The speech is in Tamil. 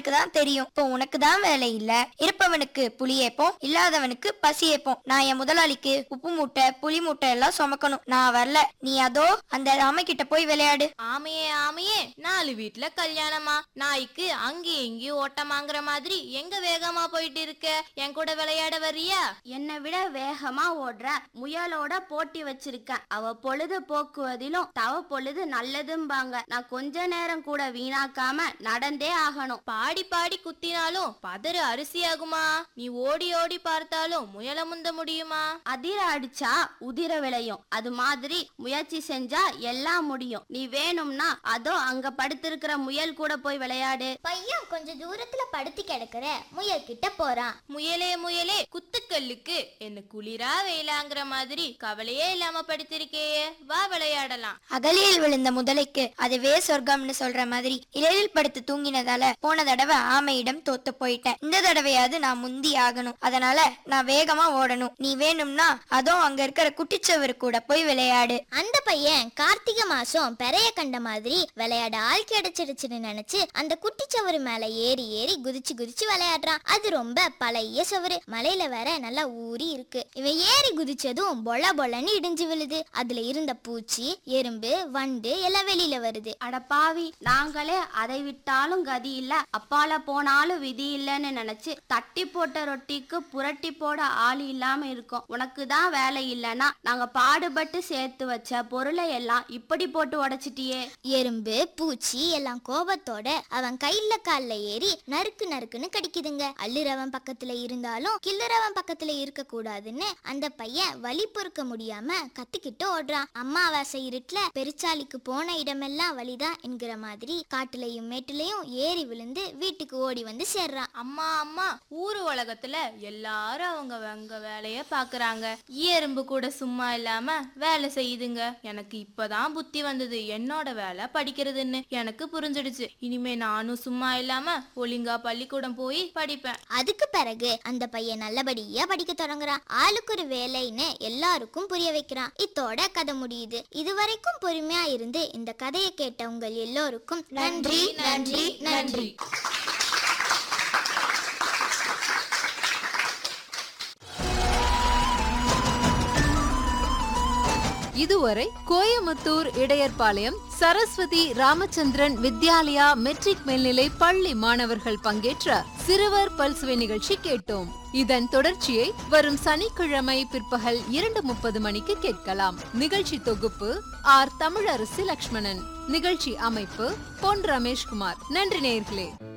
அவனுக்கு தான் தெரியும் இப்போ உனக்கு தான் வேலை இல்ல இருப்பவனுக்கு புளி ஏப்போம் இல்லாதவனுக்கு பசி ஏப்போம் நான் என் முதலாளிக்கு உப்பு மூட்டை புளி மூட்டை எல்லாம் சுமக்கணும் நான் வரல நீ அதோ அந்த ராம கிட்ட போய் விளையாடு ஆமையே ஆமையே நாலு வீட்ல கல்யாணமா நாய்க்கு அங்கேயும் இங்கேயும் ஓட்டமாங்கிற மாதிரி எங்க வேகமா போயிட்டு இருக்க என் கூட விளையாட வர்றியா என்னை விட வேகமா ஓடுற முயலோட போட்டி வச்சிருக்கேன் அவ பொழுது போக்குவதிலும் தவ பொழுது நல்லதும்பாங்க நான் கொஞ்ச நேரம் கூட வீணாக்காம நடந்தே ஆகணும் பாடி பாடி குத்தினாலும் பதறு அரிசியாகுமா நீ ஓடி ஓடி பார்த்தாலும் முயல முந்த முடியுமா அதிர அடிச்சா உதிர விளையும் அது மாதிரி முயற்சி செஞ்சா எல்லாம் முடியும் நீ வேணும்னா அதோ அங்க படுத்திருக்கிற முயல் கூட போய் விளையாடு பையன் கொஞ்சம் தூரத்துல படுத்து கிடக்குற முயல் கிட்ட போறான் முயலே முயலே குத்துக்கல்லுக்கு என்ன குளிரா வெயிலாங்கிற மாதிரி கவலையே இல்லாம படுத்திருக்கேயே வா விளையாடலாம் அகலியில் விழுந்த முதலைக்கு அதுவே சொர்க்கம்னு சொல்ற மாதிரி இலையில் படுத்து தூங்கினதால போன தடவை ஆமையிடம் தோத்து போயிட்டேன் இந்த தடவையாவது நான் முந்தி ஆகணும் அதனால நான் வேகமா ஓடணும் நீ வேணும்னா அதோ அங்க இருக்கிற குட்டிச்சவர் கூட போய் விளையாடு அந்த பையன் கார்த்திகை மாசம் பெறைய கண்ட மாதிரி விளையாட ஆள் கிடைச்சிடுச்சுன்னு நினைச்சு அந்த குட்டிச்சவரு மேல ஏறி ஏறி குதிச்சு குதிச்சு விளையாடுறான் அது ரொம்ப பழைய சவரு மலையில வேற நல்லா ஊறி இருக்கு இவன் ஏறி குதிச்சதும் பொல பொலன்னு இடிஞ்சு விழுது அதுல இருந்த பூச்சி எறும்பு வண்டு எல்லாம் வெளியில வருது அடப்பாவி நாங்களே அதை விட்டாலும் கதி இல்ல அப்பால போனாலும் விதி இல்லைன்னு நினைச்சு தட்டி போட்ட ரொட்டிக்கு புரட்டி போட ஆள் இல்லாம இருக்கோம் உனக்கு தான் வேலை இல்லைன்னா நாங்க பாடுபட்டு சேர்த்து வச்ச பொருளை எல்லாம் இப்படி போட்டு உடைச்சிட்டியே எறும்பு பூச்சி எல்லாம் கோபத்தோட அவன் கையில கால்ல ஏறி நறுக்கு நறுக்குன்னு கடிக்குதுங்க அள்ளுறவன் பக்கத்துல இருந்தாலும் கிள்ளுறவன் பக்கத்துல இருக்க கூடாதுன்னு அந்த பையன் வலி பொறுக்க முடியாம கத்திக்கிட்டு ஓடுறான் அம்மாவாசை இருட்டுல பெருச்சாலிக்கு போன இடமெல்லாம் வலிதான் என்கிற மாதிரி காட்டுலயும் மேட்டுலயும் ஏறி விழுந்து வீட்டுக்கு ஓடி வந்து சேர்றான் அம்மா அம்மா ஊரு உலகத்துல எல்லாரும் அவங்க அவங்க வேலைய பாக்குறாங்க எறும்பு கூட சும்மா இல்லாம வேலை செய்யுதுங்க எனக்கு இப்பதான் புத்தி வந்தது என்னோட வேலை படிக்கிறதுன்னு எனக்கு புரிஞ்சிடுச்சு இனிமே நானும் சும்மா இல்லாம ஒழுங்கா பள்ளிக்கூடம் போய் படிப்பேன் அதுக்கு பிறகு அந்த பையன் நல்லபடியா படிக்க தொடங்குறான் ஆளுக்கு ஒரு வேலைன்னு எல்லாருக்கும் புரிய வைக்கிறான் இத்தோட கதை முடியுது இதுவரைக்கும் பொறுமையா இருந்து இந்த கதையை கேட்ட உங்கள் எல்லோருக்கும் நன்றி நன்றி நன்றி இதுவரை கோயமுத்தூர் இடையர்பாளையம் சரஸ்வதி ராமச்சந்திரன் வித்யாலயா மெட்ரிக் மேல்நிலை பள்ளி மாணவர்கள் பங்கேற்ற சிறுவர் பல்சுவை நிகழ்ச்சி கேட்டோம் இதன் தொடர்ச்சியை வரும் சனிக்கிழமை பிற்பகல் இரண்டு முப்பது மணிக்கு கேட்கலாம் நிகழ்ச்சி தொகுப்பு ஆர் தமிழரசி லக்ஷ்மணன் நிகழ்ச்சி அமைப்பு பொன் ரமேஷ்குமார் நன்றி நேயர்களே